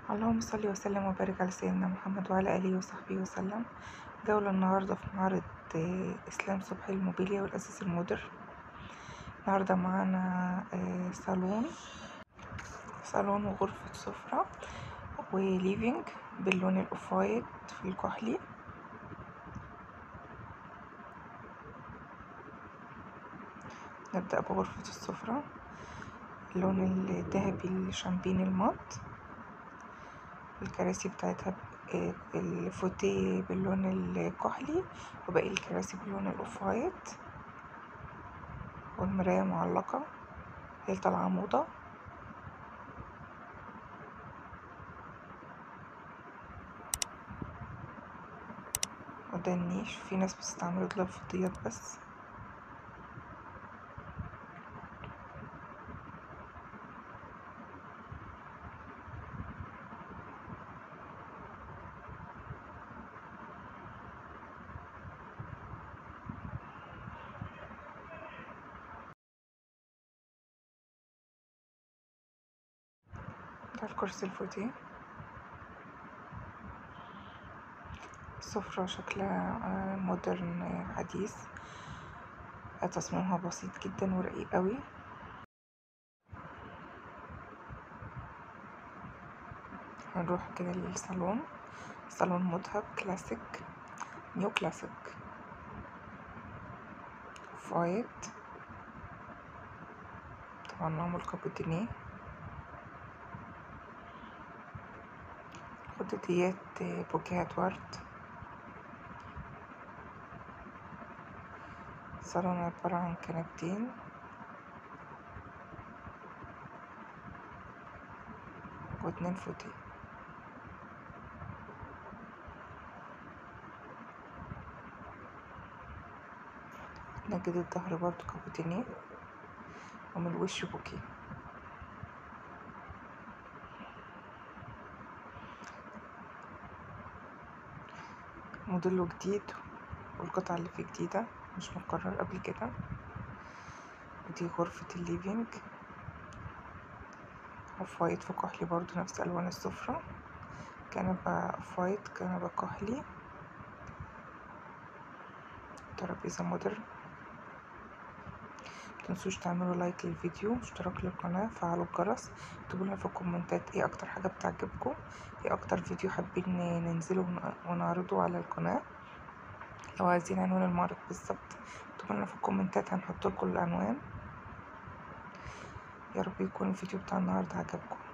اللهم صل وسلم وبارك على سيدنا محمد وعلى آله وصحبه وسلم جولة النهاردة في معرض آه، إسلام صبحي للموبيليا والأساس المودر النهاردة معانا آه، صالون صالون وغرفة سفرة وليفينج باللون الأوف وايت في الكحلي نبدأ بغرفة السفرة اللون الذهبي الشامبين المط الكراسي بتاعتها ب- الفوتيه باللون الكحلي وباقي الكراسي باللون الاوف وايت والمراية معلقة هي طالعة موضة وده النيش في ناس بتستعمله للفضيات بس ده الكرسي الفوتيه السفرة شكلها آه، مودرن آه، حديث آه، تصميمها بسيط جدا ورقيق قوي هنروح كده للصالون صالون مذهب كلاسيك نيو كلاسيك فايت طبعا معمول كابوتينيه خدوديات آه، بوكيهات ورد صالون عبارة عن كنبتين واتنين فوتيه نجد الظهر برضو كابوتينيه ومن الوش بوكيه موديله جديد والقطعة اللي فيه جديدة مش متكرر قبل كده ودي غرفة الليفينج اوف وايت في كحلي برضو نفس الوان السفرة كنبة اوف وايت كنبة كحلي ترابيزة مودرن متنسوش تعملوا لايك للفيديو اشتراك للقناة فعلوا الجرس اكتبوا لنا في الكومنتات ايه اكتر حاجة بتعجبكم ايه اكتر فيديو حابين ننزله ون- ونعرضه على القناة لو عايزين عنوان المعرض بالظبط اكتبوا لنا في الكومنتات هنحط لكم العنوان يا رب يكون الفيديو بتاع النهارده عجبكم